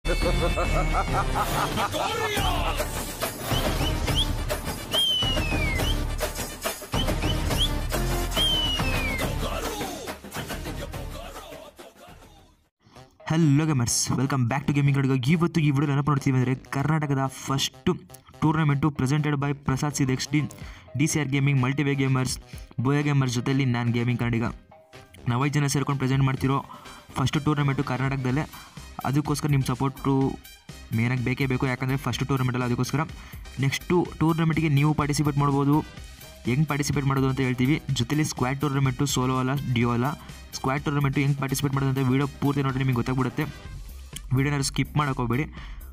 hello gamers welcome back to gaming ಕಡೆಗೆ ಇವತ್ತು ಈ ವಿಡಿಯೋ ನೆನಪು ನೋಡ್ತೀವಿ ಅಂದರೆ ಕರ್ನಾಟಕದ first tournament presented by Prasad Sid X D D C R gaming ಮಲ್ಟಿವೇ ಗೇಮರ್ಸ್ ಬೋಯ ಗೇಮರ್ಸ್ ಜೊತೆಲಿ ನಾನು ಗೇಮಿಂಗ್ ಕನ್ನಡಿಗ ನಾವೈದು ಜನ ಸೇರ್ಕೊಂಡು ಪ್ರೆಸೆಂಟ್ ಮಾಡ್ತಿರೋ ಫಸ್ಟ್ ಟೂರ್ನಮೆಂಟು ಕರ್ನಾಟಕದಲ್ಲೇ ಅದಕ್ಕೋಸ್ಕರ ನಿಮ್ಮ ಸಪೋರ್ಟು ಮೇನಾಗಿ ಬೇಕೇ ಬೇಕು ಯಾಕಂದರೆ ಫಸ್ಟ್ ಟೂರ್ನಮೆಂಟಲ್ಲ ಅದಕ್ಕೋಸ್ಕರ ನೆಕ್ಸ್ಟು ಟೂರ್ನಮೆಂಟಿಗೆ ನೀವು ಪಾರ್ಟಿಸಿಪೇಟ್ ಮಾಡ್ಬೋದು ಹೆಂಗೆ ಪಾರ್ಟಿಸಿಪೇಟ್ ಮಾಡೋದು ಅಂತ ಹೇಳ್ತೀವಿ ಜೊತೆಲಿ ಸ್ಕ್ವಾಡ್ ಟೂರ್ನಮೆಂಟು ಸೋಲೋ ಅಲ್ಲ ಡಿಯೋ ಅಲ್ಲ ಸ್ಕ್ವಾಡ್ ಟೂರ್ನಮೆಂಟು ಹೆಂಗೆ ಪಾರ್ಟಿಸಿಪೇಟ್ ಮಾಡೋದು ಅಂತ ವೀಡಿಯೋ ಪೂರ್ತಿ ನೋಡಿ ನಿಮಗೆ ಗೊತ್ತಾಗ್ಬಿಡುತ್ತೆ ವೀಡಿಯೋನಾದ್ರು ಸ್ಕಿಪ್ ಮಾಡೋಕೆ ಹೋಗಬೇಡಿ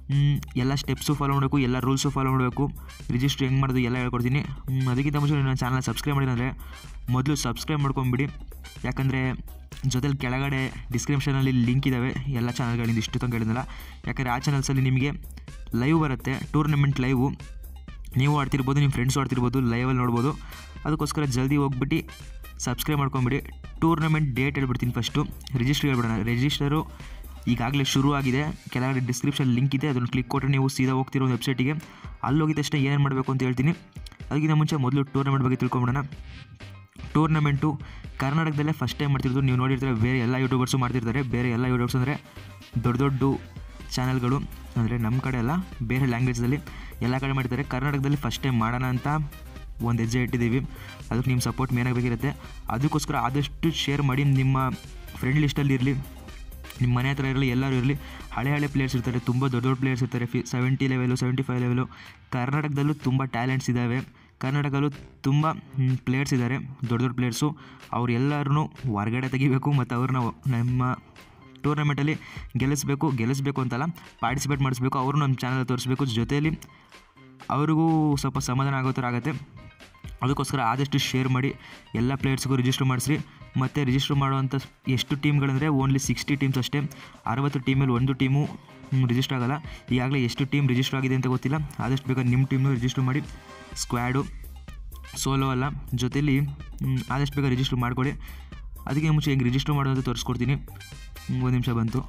ಎಲ್ಲ ಸ್ಟೆಪ್ಸು ಫಾಲೋ ಮಾಡಬೇಕು ಎಲ್ಲ ರೂಲ್ಸು ಫಾಲೋ ಮಾಡಬೇಕು ರಿಜಿಸ್ಟ್ರ್ ಹೆಂಗೆ ಮಾಡೋದು ಎಲ್ಲ ಹೇಳ್ಕೊಡ್ತೀನಿ ಹ್ಮ್, ಅದಕ್ಕಿಂತ ಮುಂಚೆ ನನ್ನ ಚಾನಲ್ ಸಬ್ಸ್ಕ್ರೈಬ್ ಮಾಡಿದ್ರೆ ಮೊದಲು ಸಬ್ಸ್ಕ್ರೈಬ್ ಮಾಡ್ಕೊಂಬಿಡಿ ಯಾಕಂದರೆ ಜೊತೆಲಿ ಕೆಳಗಡೆ ಡಿಸ್ಕ್ರಿಪ್ಷನಲ್ಲಿ ಲಿಂಕ್ ಇದ್ದಾವೆ ಎಲ್ಲ ಚಾನಲ್ಗಳಿಂದ ಇಷ್ಟು ತನಕ ಹೇಳಿದ್ನಲ್ಲ ಯಾಕಂದರೆ ಆ ಚಾನಲ್ಸಲ್ಲಿ ನಿಮಗೆ ಲೈವ್ ಬರುತ್ತೆ ಟೂರ್ನಮೆಂಟ್ ಲೈವು ನೀವು ಆಡ್ತಿರ್ಬೋದು ನಿಮ್ಮ ಫ್ರೆಂಡ್ಸು ಆಡ್ತಿರ್ಬೋದು ಲೈವಲ್ಲಿ ನೋಡ್ಬೋದು ಅದಕ್ಕೋಸ್ಕರ ಜಲ್ದಿ ಹೋಗ್ಬಿಟ್ಟು ಸಬ್ಸ್ಕ್ರೈಬ್ ಮಾಡ್ಕೊಂಬಿಡಿ ಟೂರ್ನಮೆಂಟ್ ಡೇಟ್ ಹೇಳ್ಬಿಡ್ತೀನಿ ಫಸ್ಟು ರಿಜಿಸ್ಟರ್ ಹೇಳ್ಬಿಡೋಣ ರಿಜಿಸ್ಟರು ಈಗಾಗಲೇ ಶುರು ಆಗಿದೆ ಕೆಳಗಡೆ ಡಿಸ್ಕ್ರಿಪ್ಷನ್ ಲಿಂಕ್ ಇದೆ ಅದನ್ನು ಕ್ಲಿಕ್ ಕೊಟ್ಟರೆ ನೀವು ಸೀದಾ ಹೋಗ್ತಿರೋ ವೆಬ್ಸೈಟಿಗೆ ಅಲ್ಲಿ ಹೋಗಿದ ತಕ್ಷಣ ಏನೇನು ಮಾಡಬೇಕು ಅಂತ ಹೇಳ್ತೀನಿ ಅದಕ್ಕಿಂತ ಮುಂಚೆ ಮೊದಲು ಟೂರ್ನಮೆಂಟ್ ಬಗ್ಗೆ ತಿಳ್ಕೊಂಬಿಡೋಣ ಟೂರ್ನಮೆಂಟು ಕರ್ನಾಟಕದಲ್ಲೇ ಫಸ್ಟ್ ಟೈಮ್ ಮಾಡ್ತಿರೋದು ನೀವು ನೋಡಿರ್ತಾರೆ ಬೇರೆ ಎಲ್ಲ ಯೂಟ್ಯೂಬರ್ಸು ಮಾಡ್ತಿರ್ತಾರೆ ಬೇರೆ ಎಲ್ಲ ಯೂಟ್ಯೂಬರ್ಸ್ ಅಂದರೆ ದೊಡ್ಡ ದೊಡ್ಡ ಚಾನಲ್ಗಳು ಅಂದರೆ ನಮ್ಮ ಕಡೆ ಎಲ್ಲ ಬೇರೆ ಲ್ಯಾಂಗ್ವೇಜಲ್ಲಿ ಎಲ್ಲ ಕಡೆ ಮಾಡ್ತಾರೆ ಕರ್ನಾಟಕದಲ್ಲಿ ಫಸ್ಟ್ ಟೈಮ್ ಮಾಡೋಣ ಅಂತ ಒಂದು ಹೆಜ್ಜೆ ಇಟ್ಟಿದ್ದೀವಿ ಅದಕ್ಕೆ ನಿಮ್ಮ ಸಪೋರ್ಟ್ ಮೇನ್ ಆಗಬೇಕಿರುತ್ತೆ ಅದಕ್ಕೋಸ್ಕರ ಆದಷ್ಟು ಶೇರ್ ಮಾಡಿ ನಿಮ್ಮ ಫ್ರೆಂಡ್ ಲಿಸ್ಟಲ್ಲಿ ಇರಲಿ ನಿಮ್ಮ ಮನೆ ಹತ್ರ ಇರಲಿ ಎಲ್ಲರೂ ಇರಲಿ ಹಳೆ ಹಳೆ ಪ್ಲೇಯರ್ಸ್ ಇರ್ತಾರೆ ತುಂಬ ದೊಡ್ಡ ದೊಡ್ಡ ಪ್ಲೇಯರ್ಸ್ ಇರ್ತಾರೆ ಫಿ seventy level seventy five level ಕರ್ನಾಟಕದಲ್ಲೂ ತುಂಬ ಟ್ಯಾಲೆಂಟ್ಸ್ ಇದ್ದಾವೆ ಕರ್ನಾಟಕದಲ್ಲೂ ತುಂಬ ಪ್ಲೇಯರ್ಸ್ ಇದ್ದಾರೆ ದೊಡ್ಡ ದೊಡ್ಡ ಪ್ಲೇಯರ್ಸು ಅವರೆಲ್ಲರೂ ಹೊರಗಡೆ ತೆಗಿಬೇಕು ಮತ್ತು ಅವ್ರನ್ನ ನಮ್ಮ ಟೂರ್ನಮೆಂಟಲ್ಲಿ ಗೆಲ್ಲಿಸ್ಬೇಕು ಗೆಲ್ಲಿಸ್ಬೇಕು ಅಂತಲ್ಲ ಪಾರ್ಟಿಸಿಪೇಟ್ ಮಾಡಿಸ್ಬೇಕು ಅವರು ನಮ್ಮ ಚಾನಲ್ ತೋರಿಸ್ಬೇಕು ಜೊತೆಯಲ್ಲಿ ಅವ್ರಿಗೂ ಸ್ವಲ್ಪ ಸಮಾಧಾನ ಆಗೋ ಥರ ಆಗುತ್ತೆ ಅದಕ್ಕೋಸ್ಕರ ಆದಷ್ಟು ಶೇರ್ ಮಾಡಿ ಎಲ್ಲ ಪ್ಲೇಯರ್ಸ್ಗೂ ರಿಜಿಸ್ಟರ್ ಮಾಡಿಸ್ರಿ ಮತ್ತು ರಿಜಿಸ್ಟರ್ ಮಾಡುವಂಥ ಎಷ್ಟು ಟೀಮ್ಗಳಂದರೆ ಓನ್ಲಿ ಸಿಕ್ಸ್ಟಿ ಟೀಮ್ಸ್ ಅಷ್ಟೇ ಅರವತ್ತು ಟೀಮಲ್ಲಿ ಒಂದು ಟೀಮು ರಿಜಿಸ್ಟರ್ ಆಗಲ್ಲ ಈಗಾಗಲೇ ಎಷ್ಟು ಟೀಮ್ ರಿಜಿಸ್ಟರ್ ಆಗಿದೆ ಅಂತ ಗೊತ್ತಿಲ್ಲ ಆದಷ್ಟು ಬೇಗ ನಿಮ್ಮ ಟೀಮ್ನು ರಿಜಿಸ್ಟರ್ ಮಾಡಿ ಸ್ಕ್ವಾಡು ಸೋಲೋ ಅಲ್ಲ ಜೊತೆಲಿ ಮ್, ಆದಷ್ಟು ಬೇಗ ರಿಜಿಸ್ಟರ್ ಮಾಡಿಕೊಡಿ ಅದಕ್ಕೆ ಮುಂಚೆ ಹೆಂಗೆ ರಿಜಿಸ್ಟರ್ ಮಾಡೋದು ಅಂತ ತೋರಿಸ್ಕೊಡ್ತೀನಿ ಒಂದು ನಿಮಿಷ ಬಂತು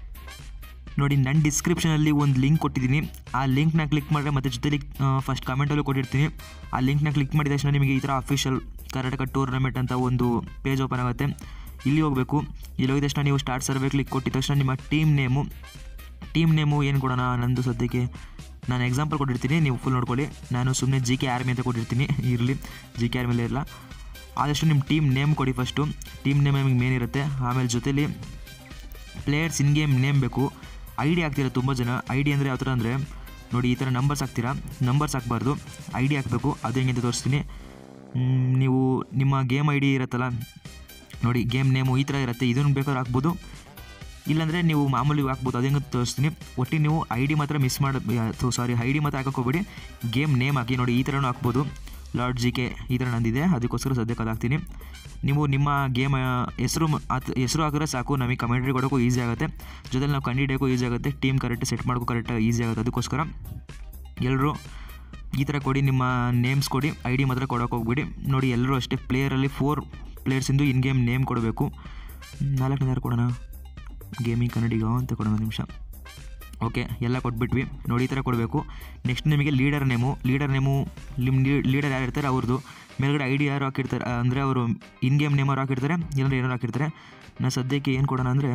ನೋಡಿ ನನ್ನ ಡಿಸ್ಕ್ರಿಪ್ಷನಲ್ಲಿ ಒಂದು ಲಿಂಕ್ ಕೊಟ್ಟಿದ್ದೀನಿ ಆ ಲಿಂಕ್ನ ಕ್ಲಿಕ್ ಮಾಡಿದ್ರೆ ಮತ್ತು ಜೊತೆಲಿ ಫಸ್ಟ್ ಕಮೆಂಟಲ್ಲೂ ಕೊಟ್ಟಿರ್ತೀನಿ ಆ ಲಿಂಕ್ನ ಕ್ಲಿಕ್ ಮಾಡಿದ ತಕ್ಷಣ ನಿಮಗೆ ಈ ಥರ ಅಫಿಷಿಯಲ್ ಕರ್ನಾಟಕ ಟೂರ್ನಮೆಂಟ್ ಅಂತ ಒಂದು ಪೇಜ್ ಓಪನ್ ಆಗುತ್ತೆ ಇಲ್ಲಿ ಹೋಗಬೇಕು ಇಲ್ಲಿ ಹೋಗಿದ ತಕ್ಷಣ ನೀವು ಸ್ಟಾರ್ಟ್ ಸರ್ವೆ ಕ್ಲಿಕ್ ಕೊಟ್ಟಿದ ತಕ್ಷಣ ನಿಮ್ಮ ಟೀಮ್ ನೇಮು ಟೀಮ್ ನೇಮು ಏನು ಕೊಡೋಣ ನಂದು ಸದ್ಯಕ್ಕೆ ನಾನು ಎಕ್ಸಾಂಪಲ್ ಕೊಟ್ಟಿರ್ತೀನಿ ನೀವು ಫುಲ್ ನೋಡ್ಕೊಳ್ಳಿ ನಾನು ಸುಮ್ಮನೆ ಜಿ ಕೆ ಆರ್ಮಿ ಅಂತ ಕೊಟ್ಟಿರ್ತೀನಿ ಇರಲಿ ಜಿ ಕೆ ಆರ್ಮಿಲೇ ಇರಲ್ಲ ಆದಷ್ಟು ನಿಮ್ಮ ಟೀಮ್ ನೇಮ್ ಕೊಡಿ ಫಸ್ಟು ಟೀಮ್ ನೇಮ್ ನಿಮಗೆ ಮೇನ್ ಇರುತ್ತೆ ಆಮೇಲೆ ಜೊತೆಲಿ ಪ್ಲೇಯರ್ಸ್ ಇನ್ ಗೇಮ್ ನೇಮ್ ಬೇಕು ಐ ಡಿ ಹಾಕ್ತೀರಾ ತುಂಬ ಜನ ಐ ಡಿ ಅಂದರೆ ಯಾವ ಥರ ಅಂದರೆ ನೋಡಿ ಈ ಥರ ನಂಬರ್ಸ್ ಹಾಕ್ತೀರಾ ನಂಬರ್ಸ್ ಹಾಕ್ಬಾರ್ದು ಐ ಡಿ ಹಾಕಬೇಕು ಅದು ಹೆಂಗೆ ಅಂತ ತೋರಿಸ್ತೀನಿ ಮ್, ನೀವು ನಿಮ್ಮ ಗೇಮ್ ಐ ಡಿ ಇರುತ್ತಲ್ಲ ನೋಡಿ ಗೇಮ್ ನೇಮು ಈ ಥರ ಇರುತ್ತೆ ಇದನ್ನು ಬೇಕಾದ್ರೆ ಹಾಕ್ಬೋದು ಇಲ್ಲಾಂದರೆ ನೀವು ಮಾಮೂಲಿ ಹಾಕ್ಬೋದು ಅದು ಹೆಂಗೆ ಅಂತ ತೋರಿಸ್ತೀನಿ ಒಟ್ಟಿಗೆ ನೀವು ಐ ಡಿ ಮಾತ್ರ ಮಿಸ್ ಮಾಡಿ ಸಾರಿ ಐ ಡಿ ಮಾತ್ರ ಹಾಕಕ್ಕೆ ಹೋಗ್ಬೇಡಿ ಗೇಮ್ ನೇಮ್ ಹಾಕಿ ನೋಡಿ ಈ ಥರನೂ ಹಾಕ್ಬೋದು ಲಾರ್ಡ್ ಜಿ ಕೆ ಈ ಥರ ನಂದಿದೆ ಅದಕ್ಕೋಸ್ಕರ ಸದ್ಯಕ್ಕೆ ಅದು ಹಾಕ್ತೀನಿ ನೀವು ನಿಮ್ಮ ಗೇಮ್ ಹೆಸರು ಅದು ಹೆಸರು ಹಾಕಿದ್ರೆ ಸಾಕು ನಮಗೆ ಕಮೆಂಟ್ರಿ ಕೊಡೋಕ್ಕೂ ಈಸಿ ಆಗುತ್ತೆ ಜೊತೆಲಿ ನಾವು ಕಂಡಿಡಿಯೋಕ್ಕೂ ಈಸಿ ಆಗುತ್ತೆ ಟೀಮ್ ಕರೆಕ್ಟ್ ಸೆಟ್ ಮಾಡೋಕ್ಕೂ ಕರೆಕ್ಟಾಗಿ ಈಸಿ ಆಗುತ್ತೆ ಅದಕ್ಕೋಸ್ಕರ ಎಲ್ಲರೂ ಈ ಥರ ಕೊಡಿ ನಿಮ್ಮ ನೇಮ್ಸ್ ಕೊಡಿ ಐ ಡಿ ಮಾತ್ರ ಕೊಡೋಕೆ ಹೋಗ್ಬಿಡಿ ನೋಡಿ ಎಲ್ಲರೂ ಅಷ್ಟೇ ಪ್ಲೇಯರಲ್ಲಿ ಫೋರ್ ಪ್ಲೇಯರ್ಸಿಂದು ಇನ್ ಗೇಮ್ ನೇಮ್ ಕೊಡಬೇಕು ನಾಲ್ಕನೇ ಯಾರು ಕೊಡೋಣ ಗೇಮಿಂಗ್ ಕನ್ನಡಿಗ ಅಂತ ಕೊಡೋಣ ಒಂದು ನಿಮಿಷ ಓಕೆ ಎಲ್ಲ ಕೊಟ್ಬಿಟ್ವಿ ನೋಡಿ ಈ ಥರ ಕೊಡಬೇಕು ನೆಕ್ಸ್ಟ್ ನಿಮಗೆ ಲೀಡರ್ ನೇಮು ಲೀಡರ್ ನೇಮು ನಿಮ್ಮ ಲೀಡರ್ ಯಾರು ಇರ್ತಾರೆ ಅವ್ರದ್ದು ಮೇಲ್ಗಡೆ ಐ ಡಿ ಯಾರು ಹಾಕಿರ್ತಾರೆ ಅಂದರೆ ಅವರು ಇನ್ ಗೇಮ್ ನೇಮ್ ಅವ್ರು ಹಾಕಿರ್ತಾರೆ ಇಲ್ಲಾಂದ್ರೆ ಏನಾರು ಹಾಕಿರ್ತಾರೆ ನಾನು ಸದ್ಯಕ್ಕೆ ಏನು ಕೊಡೋಣ ಅಂದರೆ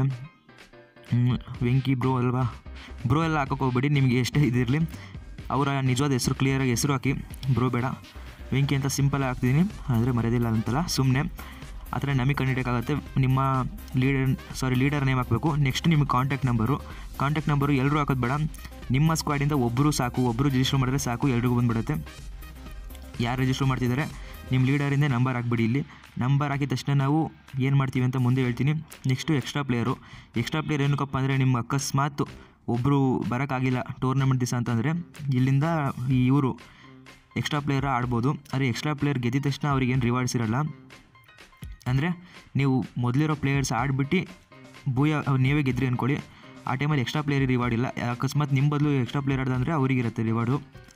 ಹ್ಮ್, ವೆಂಕಿ ಬ್ರೋ ಅಲ್ವಾ ಬ್ರೋ ಎಲ್ಲ ಹಾಕೋಕೆ ಹೋಗ್ಬೇಡಿ ನಿಮಗೆ ಎಷ್ಟೇ ಇದಿರಲಿ ಅವರ ನಿಜವಾದ ಹೆಸರು ಕ್ಲಿಯರಾಗಿ ಹೆಸರು ಹಾಕಿ ಬ್ರೋ ಬೇಡ ವೆಂಕಿ ಅಂತ ಸಿಂಪಲ್ ಹಾಕ್ತಿದ್ದೀನಿ ಆದರೆ ಮರ್ಯಾದಿಲ್ಲ ಅಂತಲ್ಲ ಸುಮ್ಮನೆ ಆ ಥರ ನಮಗೆ ಕಂಡಿಡಿಯೋಕ್ಕಾಗತ್ತೆ ನಿಮ್ಮ ಲೀಡರ್ ಸಾರಿ ಲೀಡರ್ ನೇಮ್ ಹಾಕಬೇಕು ನೆಕ್ಸ್ಟ್ ನಿಮಗೆ ಕಾಂಟ್ಯಾಕ್ಟ್ ನಂಬರು ಕಾಂಟ್ಯಾಕ್ಟ್ ನಂಬರು ಎಲ್ಲರೂ ಹಾಕೋದು ಬೇಡ ನಿಮ್ಮ ಸ್ಕ್ವಾಡಿಂದ ಒಬ್ಬರು ಸಾಕು ಒಬ್ಬರು ರಿಜಿಸ್ಟರ್ ಮಾಡಿದ್ರೆ ಸಾಕು ಎಲ್ರಿಗೂ ಬಂದುಬಿಡುತ್ತೆ ಯಾರು ರಿಜಿಸ್ಟರ್ ಮಾಡ್ತಿದ್ದಾರೆ ನಿಮ್ಮ ಲೀಡರಿಂದ ನಂಬರ್ ಹಾಕ್ಬಿಡಿ ಇಲ್ಲಿ ನಂಬರ್ ಹಾಕಿದ ತಕ್ಷಣ ನಾವು ಏನು ಮಾಡ್ತೀವಿ ಅಂತ ಮುಂದೆ ಹೇಳ್ತೀನಿ next extra player extra player ಏನಕ್ಕಪ್ಪ ಅಂದರೆ ನಿಮ್ಮ ಅಕಸ್ಮಾತ್ ಒಬ್ಬರು ಬರೋಕ್ಕಾಗಿಲ್ಲ ಟೂರ್ನಮೆಂಟ್ ದಿವಸ ಅಂತಂದರೆ ಇಲ್ಲಿಂದ ಇವರು ಎಕ್ಸ್ಟ್ರಾ ಪ್ಲೇಯರ್ ಆಡ್ಬೋದು ಆದರೆ ಎಕ್ಸ್ಟ್ರಾ ಪ್ಲೇಯರ್ ಗೆದ್ದಿದ ತಕ್ಷಣ ಅವ್ರಿಗೇನು ರಿವಾರ್ಡ್ಸ್ ಇರಲ್ಲ ಅಂದರೆ ನೀವು ಮೊದಲಿರೋ ಪ್ಲೇಯರ್ಸ್ ಆಡ್ಬಿಟ್ಟು ಭೂಯ ಅವ್ರು ನೀವೇ ಗೆದ್ರಿ ಅಂದ್ಕೊಳ್ಳಿ ಆ ಟೈಮಲ್ಲಿ ಎಕ್ಸ್ಟ್ರಾ ಪ್ಲೇಯರ್ ರಿವಾರ್ಡ್ ಇಲ್ಲ ಅಕಸ್ಮಾತ್ ನಿಮ್ಮ ಬದಲು ಎಕ್ಸ್ಟ್ರಾ ಪ್ಲೇಯರ್ ಆಡ್ದಂದರೆ ಅವರಿಗಿರುತ್ತೆ ರಿವಾರ್ಡು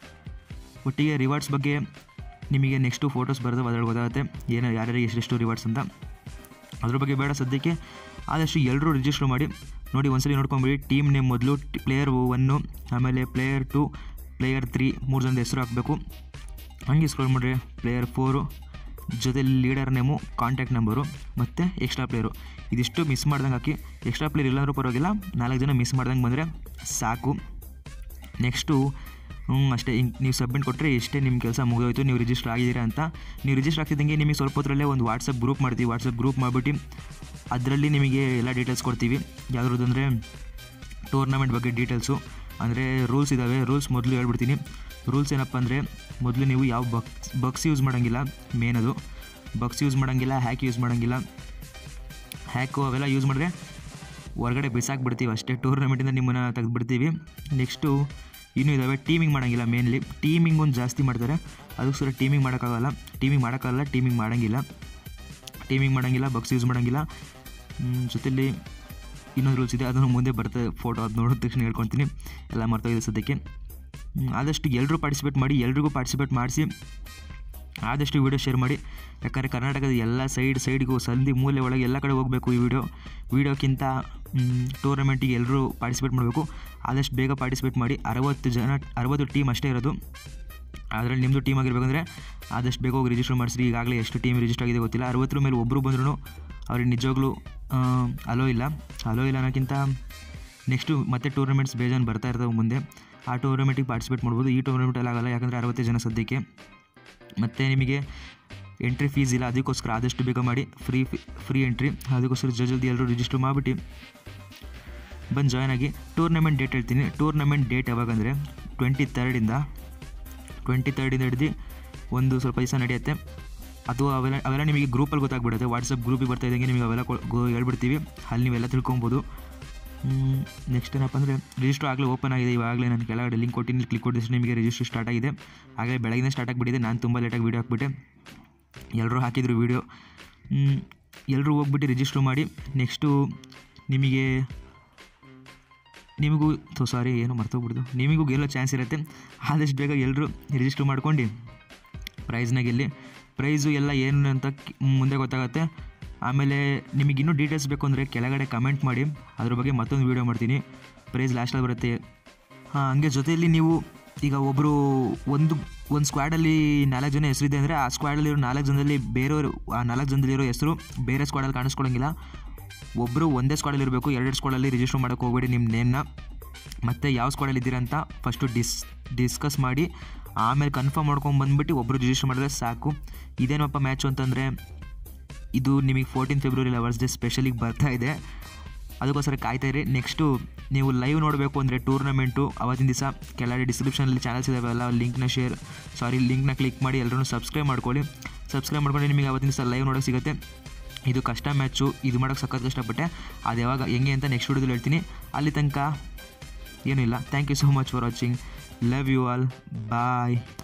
ಒಟ್ಟಿಗೆ ರಿವಾರ್ಡ್ಸ್ ಬಗ್ಗೆ ನಿಮಗೆ ನೆಕ್ಸ್ಟು ಫೋಟೋಸ್ ಬರೋದು ಅದ್ರಲ್ಲಿ ಗೊತ್ತಾಗುತ್ತೆ ಏನು ಯಾರ್ಯಾರಿಗೆ ಎಷ್ಟೆಷ್ಟು ರಿವಾರ್ಡ್ಸ್ ಅಂತ ಅದ್ರ ಬಗ್ಗೆ ಬೇಡ ಸದ್ಯಕ್ಕೆ ಆದಷ್ಟು ಎಲ್ಲರೂ ರಿಜಿಸ್ಟರ್ ಮಾಡಿ ನೋಡಿ ಒಂದ್ಸಲಿ ನೋಡ್ಕೊಂಬಿಡಿ ಟೀಮ್ ನೇಮ್ ಮೊದಲು ಪ್ಲೇಯರ್ ಒನ್ನು ಆಮೇಲೆ ಪ್ಲೇಯರ್ ಟು ಪ್ಲೇಯರ್ ತ್ರೀ ಮೂರು ಜನದ ಹೆಸರು ಹಾಕಬೇಕು ಹಂಗೆ ಸ್ಕ್ರೋಲ್ ಮಾಡಿರಿ ಪ್ಲೇಯರ್ ಫೋರು ಜೊತೆ ಲೀಡರ್ ನೇಮು ಕಾಂಟ್ಯಾಕ್ಟ್ ನಂಬರು ಮತ್ತು ಎಕ್ಸ್ಟ್ರಾ ಪ್ಲೇಯರು ಇದಿಷ್ಟು ಮಿಸ್ ಮಾಡ್ದಂಗೆ ಹಾಕಿ ಎಕ್ಸ್ಟ್ರಾ ಪ್ಲೇಯರ್ ಇಲ್ಲಾಂದ್ರೂ ಪರವಾಗಿಲ್ಲ ನಾಲ್ಕು ಜನ ಮಿಸ್ ಮಾಡ್ದಂಗೆ ಬಂದರೆ ಸಾಕು ನೆಕ್ಸ್ಟು ಹ್ಞೂ ಅಷ್ಟೇ ಹಿಂಗೆ ನೀವು ಸಬ್ಮಿಟ್ ಕೊಟ್ಟರೆ ಇಷ್ಟೇ ನಿಮ್ಮ ಕೆಲಸ ಮುಗಿದೋಯ್ತು ನೀವು ರಿಜಿಸ್ಟರ್ ಆಗಿದ್ದೀರಾ ಅಂತ ನೀವು ರಿಜಿಸ್ಟರ್ ಆಗ್ತಿದ್ದಂಗೆ ನಿಮಗೆ ಸ್ವಲ್ಪ ಹೊತ್ತರಲ್ಲೇ ಒಂದು ವಾಟ್ಸಪ್ ಗ್ರೂಪ್ ಮಾಡ್ತೀವಿ ವಾಟ್ಸಪ್ ಗ್ರೂಪ್ ಮಾಡಿಬಿಟ್ಟು ಅದರಲ್ಲಿ ನಿಮಗೆ ಎಲ್ಲ ಡೀಟೇಲ್ಸ್ ಕೊಡ್ತೀವಿ ಯಾವ್ದು ಅಂದರೆ ಟೂರ್ನಮೆಂಟ್ ಬಗ್ಗೆ ಡೀಟೇಲ್ಸು ಅಂದರೆ ರೂಲ್ಸ್ ಇದ್ದಾವೆ ರೂಲ್ಸ್ ಮೊದಲು ಹೇಳ್ಬಿಡ್ತೀನಿ ರೂಲ್ಸ್ ಏನಪ್ಪ ಅಂದರೆ ಮೊದಲು ನೀವು ಯಾವ ಬಕ್ಸ್ ಬಕ್ಸ್ ಯೂಸ್ ಮಾಡೋಂಗಿಲ್ಲ ಮೇನ್ ಅದು ಬಕ್ಸ್ ಯೂಸ್ ಮಾಡೋಂಗಿಲ್ಲ ಹ್ಯಾಕ್ ಯೂಸ್ ಮಾಡೋಂಗಿಲ್ಲ ಹ್ಯಾಕು ಅವೆಲ್ಲ ಯೂಸ್ ಮಾಡಿದ್ರೆ ಹೊರಗಡೆ ಬಿಸಾಕ್ಬಿಡ್ತೀವಿ ಅಷ್ಟೇ ಟೂರ್ನಮೆಂಟಿಂದ ನಿಮ್ಮನ್ನು ತೆಗೆದುಬಿಡ್ತೀವಿ ನೆಕ್ಸ್ಟು ಇನ್ನೂ ಇದ್ದಾವೆ ಟೀಮಿಂಗ್ ಮಾಡೋಂಗಿಲ್ಲ ಮೇನ್ಲಿ ಟೀಮಿಂಗ್ ಒಂದು ಜಾಸ್ತಿ ಮಾಡ್ತಾರೆ ಅದಕ್ಕೆ ಸರಿ ಟೀಮಿಂಗ್ ಮಾಡೋಕ್ಕಾಗಲ್ಲ ಟೀಮಿಂಗ್ ಮಾಡೋಕ್ಕಾಗಲ್ಲ ಟೀಮಿಂಗ್ ಮಾಡೋಂಗಿಲ್ಲ ಟೀಮಿಂಗ್ ಮಾಡೋಂಗಿಲ್ಲ ಬಕ್ಸ್ ಯೂಸ್ ಮಾಡೋಂಗಿಲ್ಲ ಜೊತೆಲಿ ಇನ್ನೊಂದು ರೂಲ್ಸ್ ಇದೆ ಅದನ್ನು ಮುಂದೆ ಬರ್ತದೆ ಫೋಟೋ ಅದು ನೋಡಿದ ತಕ್ಷಣ ಹೇಳ್ಕೊತೀನಿ ಎಲ್ಲ ಮರ್ತೋಗಿದೆ ಸದ್ಯಕ್ಕೆ ಹ್ಮ್, ಆದಷ್ಟು ಎಲ್ಲರೂ ಪಾರ್ಟಿಸಿಪೇಟ್ ಮಾಡಿ ಎಲ್ರಿಗೂ ಪಾರ್ಟಿಸಿಪೇಟ್ ಮಾಡಿಸಿ ಆದಷ್ಟು ವಿಡಿಯೋ ಶೇರ್ ಮಾಡಿ ಯಾಕಂದರೆ ಕರ್ನಾಟಕದ ಎಲ್ಲ ಸೈಡ್ ಸೈಡ್ಗೂ ಸಂಧಿ ಮೂಲೆ ಒಳಗೆ ಎಲ್ಲ ಕಡೆ ಹೋಗಬೇಕು ಈ ವಿಡಿಯೋ ವಿಡಿಯೋಕ್ಕಿಂತ ಟೂರ್ನಮೆಂಟಿಗೆ ಎಲ್ಲರೂ ಪಾರ್ಟಿಸಿಪೇಟ್ ಮಾಡಬೇಕು ಆದಷ್ಟು ಬೇಗ ಪಾರ್ಟಿಸಿಪೇಟ್ ಮಾಡಿ ಅರವತ್ತು ಜನ ಅರವತ್ತು ಟೀಮ್ ಅಷ್ಟೇ ಇರೋದು ಅದರಲ್ಲಿ ನಿಮ್ಮದು ಟೀಮ್ ಆಗಿರ್ಬೇಕಂದ್ರೆ ಆದಷ್ಟು ಬೇಗ ಹೋಗಿ ರಿಜಿಸ್ಟರ್ ಮಾಡಿಸ್ರಿ ಈಗಾಗಲೇ ಎಷ್ಟು ಟೀಮ್ ರಿಜಿಸ್ಟರ್ ಆಗಿದೆ ಗೊತ್ತಿಲ್ಲ ಅರವತ್ತರ ಮೇಲೆ ಒಬ್ಬರು ಬಂದ್ರೂ ಅವ್ರಿಗೆ ನಿಜವಾಗ್ಲೂ ಅಲೋ ಇಲ್ಲ ಅಲೋ ಇಲ್ಲ ಅನ್ನೋಕ್ಕಿಂತ ನೆಕ್ಸ್ಟು ಮತ್ತೆ ಟೂರ್ನಮೆಂಟ್ಸ್ ಬೇಜಾನ್ ಬರ್ತಾ ಇರ್ತವೆ ಮುಂದೆ ಆ ಟೂರ್ನಮೆಂಟಿಗೆ ಪಾರ್ಟಿಸಿಪೇಟ್ ಮಾಡ್ಬೋದು ಈ ಟೂರ್ನಮೆಂಟಲ್ಲಿ ಆಗಲ್ಲ ಯಾಕಂದರೆ ಅರವತ್ತು ಜನ ಸದ್ಯಕ್ಕೆ ಮತ್ತು ನಿಮಗೆ ಎಂಟ್ರಿ ಫೀಸ್ ಇಲ್ಲ ಅದಕ್ಕೋಸ್ಕರ ಆದಷ್ಟು ಬೇಗ ಮಾಡಿ ಫ್ರೀ ಫ್ರೀ ಎಂಟ್ರಿ ಅದಕ್ಕೋಸ್ಕರ ಜಲ್ದಿ ಜಲ್ದಿ ಎಲ್ಲರೂ ರಿಜಿಸ್ಟರ್ ಮಾಡಿಬಿಟ್ಟು ಬಂದು ಜಾಯ್ನ್ ಆಗಿ ಟೂರ್ನಮೆಂಟ್ ಡೇಟ್ ಹೇಳ್ತೀನಿ ಟೂರ್ನಮೆಂಟ್ ಡೇಟ್ ಯಾವಾಗಂದರೆ ಟ್ವೆಂಟಿ ತರ್ಡಿಂದ ಟ್ವೆಂಟಿ ತರ್ಡಿಂದ ಹಿಡ್ದು ಒಂದು ಸ್ವಲ್ಪ ದಿವಸ ನಡೆಯುತ್ತೆ ಅಥವಾ ಅವೆಲ್ಲ ಅವೆಲ್ಲ ನಿಮಗೆ ಗ್ರೂಪಲ್ಲಿ ಗೊತ್ತಾಗ್ಬಿಡುತ್ತೆ ವಾಟ್ಸಪ್ ಗ್ರೂಪಿಗೆ ಬರ್ತಾ ಇದ್ದಂಗೆ ನಿಮಗೆ ಅವೆಲ್ಲ ಕೊ- ಗೊ- ಹೇಳ್ಬಿಡ್ತೀವಿ ಅಲ್ಲಿ ನೀವೆಲ್ಲ ತಿಳ್ಕೊಬೋದು ನೆಕ್ಸ್ಟ್ ಏನಪ್ಪ ಅಂದರೆ ರಿಜಿಸ್ಟರ್ ಆಗಲೇ ಓಪನ್ ಆಗಿದೆ ಇವಾಗಲೇ ನಾನು ಕೆಳಗಡೆ ಲಿಂಕ್ ಕೊಟ್ಟಿನಿ ಕ್ಲಿಕ್ ಕೊಟ್ಟಿದ್ದು ನಿಮಗೆ ರಿಜಿಸ್ಟರ್ ಸ್ಟಾರ್ಟ್ ಆಗಿದೆ ಹಾಗೆ ಬೆಳಗ್ಗೆ ಸ್ಟಾರ್ಟ್ ಆಗಿಬಿಟ್ಟಿದೆ ನಾನು ತುಂಬ ಲೇಟಾಗಿ ವೀಡಿಯೋ ಹಾಕ್ಬಿಟ್ಟೆ ಎಲ್ಲರೂ ಹಾಕಿದ್ರು ವೀಡಿಯೋ ಎಲ್ಲರೂ ಹೋಗ್ಬಿಟ್ಟು ರಿಜಿಸ್ಟ್ರ್ ಮಾಡಿ ನೆಕ್ಸ್ಟು ನಿಮಗೆ ನಿಮಗೂ ಸಾರಿ ಏನೋ ಮರ್ತೋಗ್ಬಿಡ್ದು ನಿಮಗೂ ಗೆಲ್ಲೋ ಚಾನ್ಸ್ ಇರುತ್ತೆ ಆದಷ್ಟು ಬೇಗ ಎಲ್ಲರೂ ರಿಜಿಸ್ಟರ್ ಮಾಡ್ಕೊಂಡು ಪ್ರೈಸ್ನ ಗೆಲ್ಲಿ ಪ್ರೈಸು ಎಲ್ಲ ಏನು ಅಂತ ಕಿ- ಮುಂದೆ ಗೊತ್ತಾಗುತ್ತೆ ಆಮೇಲೆ ನಿಮಗೆ ಇನ್ನೂ ಡೀಟೇಲ್ಸ್ ಬೇಕು ಅಂದರೆ ಕೆಳಗಡೆ ಕಮೆಂಟ್ ಮಾಡಿ ಅದ್ರ ಬಗ್ಗೆ ಮತ್ತೊಂದು ವೀಡಿಯೋ ಮಾಡ್ತೀನಿ ಪ್ರೈಸ್ ಲಾಸ್ಟಲ್ಲಿ ಬರುತ್ತೆ ಹಾಂ ಹಂಗೆ ಜೊತೆಯಲ್ಲಿ ನೀವು ಈಗ ಒಬ್ಬರು ಒಂದು ಒಂದು ಸ್ಕ್ವಾಡಲ್ಲಿ ನಾಲ್ಕು ಜನ ಹೆಸರಿದೆ ಅಂದರೆ ಆ ಸ್ಕ್ವಾಡಲ್ಲಿರೋ ನಾಲ್ಕು ಜನದಲ್ಲಿ ಬೇರೆಯವರು ಆ ನಾಲ್ಕು ಜನದಲ್ಲಿರೋ ಹೆಸರು ಬೇರೆ ಸ್ಕ್ವಾಡಲ್ಲಿ ಕಾಣಿಸ್ಕೊಳಂಗಿಲ್ಲ ಒಬ್ಬರು ಒಂದೇ ಸ್ಕ್ವಾಡಲ್ಲಿ ಇರಬೇಕು ಎರಡೆರಡು ಸ್ಕ್ವಾಡಲ್ಲಿ ರಿಜಿಸ್ಟರ್ ಮಾಡೋಕ್ಕೆ ಹೋಗಬೇಡಿ ನಿಮ್ಮ ನೇಮ್ನ ಮತ್ತು ಯಾವ ಸ್ಕ್ವಾಡಲ್ಲಿ ಇದ್ದೀರಾ ಅಂತ ಫಸ್ಟು ಡಿಸ್ ಡಿಸ್ಕಸ್ ಮಾಡಿ ಆಮೇಲೆ ಕನ್ಫರ್ಮ್ ಮಾಡ್ಕೊಂಡು ಬಂದುಬಿಟ್ಟು ಒಬ್ಬರು ರಿಜಿಸ್ಟರ್ ಮಾಡಿದ್ರೆ ಸಾಕು ಇದೇನಪ್ಪ ಮ್ಯಾಚು ಅಂತಂದರೆ ಇದು ನಿಮಗೆ ಫೋರ್ಟೀನ್ ಫೆಬ್ರವರಿ ಲವರ್ಸ್ ಡೇ ಸ್ಪೆಷಲಿಗೆ ಬರ್ತಾ ಇದೆ ಅದಕ್ಕೋಸ್ಕರ ಕಾಯ್ತಾ ಇರಿ ನೆಕ್ಸ್ಟು ನೀವು ಲೈವ್ ನೋಡಬೇಕು ಅಂದರೆ ಟೂರ್ನಮೆಂಟು ಅವತ್ತಿನ ದಿವಸ ಕೆಳಗಡೆ ಡಿಸ್ಕ್ರಿಪ್ಷನಲ್ಲಿ ಚಾನಲ್ಸ್ ಇದಾವೆ ಎಲ್ಲ ಲಿಂಕ್ನ ಶೇರ್ ಸಾರಿ ಲಿಂಕ್ನ ಕ್ಲಿಕ್ ಮಾಡಿ ಎಲ್ಲರೂ ಸಬ್ಸ್ಕ್ರೈಬ್ ಮಾಡ್ಕೊಳ್ಳಿ ಸಬ್ಸ್ಕ್ರೈಬ್ ಮಾಡ್ಕೊಂಡು ನಿಮಗೆ ಅವತ್ತಿನ ದಿವಸ ಲೈವ್ ನೋಡೋಕೆ ಸಿಗುತ್ತೆ ಇದು ಕಷ್ಟ ಮ್ಯಾಚು ಇದು ಮಾಡೋಕ್ಕೆ ಸಖತ್ ಕಷ್ಟಪಟ್ಟೆ ಅದು ಯಾವಾಗ ಹೆಂಗೆ ಅಂತ ನೆಕ್ಸ್ಟ್ ವಿಡಿಯೋದಲ್ಲಿ ಹೇಳ್ತೀನಿ ಅಲ್ಲಿ ತನಕ ಏನಿಲ್ಲ thank you so much for watching love you all bye